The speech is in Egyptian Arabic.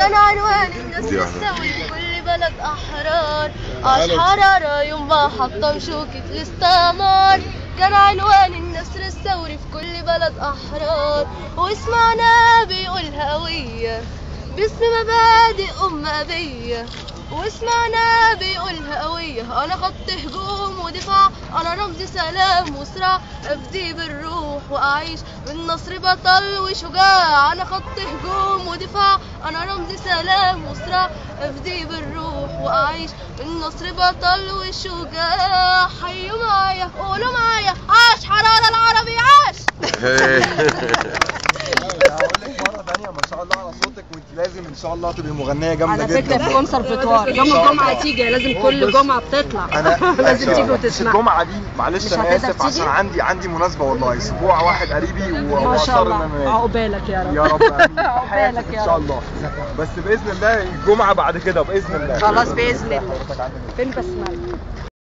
كان عنوان الناس دي واحدة. تستوي في كل بلد أحرار عاش حرارة يوم ما حطم شوكة الاستعمار كان عنوان النسر الثوري في كل بلد أحرار واسمعنا بيقول هوية باسم مبادئ أم أبية واسمعنا بيقول هوية أنا خط هجوم ودفاع أنا رمز سلام وصراع أفدي بالروح وأعيش بالنصر بطل وشجاع أنا خط هجوم ودفاع أنا رمز سلام وصراع أفدي بالروح وأعيش بالنصر بطل وشجاع حيوا معايا قولوا معايا عاش حرارة العربي عاش هقول لك مره ثانيه ما شاء الله على صوتك وانت لازم ان شاء الله تبقي مغنيه جامده على جدا فكره في كونسرفتوار يوم الجمعه تيجي لازم كل جمعه بتطلع انا لازم تيجي بس وتسمع الجمعه دي معلش مش انا هتقدر اسف عشان تيجي؟ عندي عندي مناسبه والله اسبوع واحد قريبي ما واصر شاء ان الله انا عقبالك يا رب يا رب آمين. عقبالك حياتك يا ان شاء رب. الله بس باذن الله الجمعه بعد كده باذن الله خلاص باذن الله حضرتك عندك فين بسمع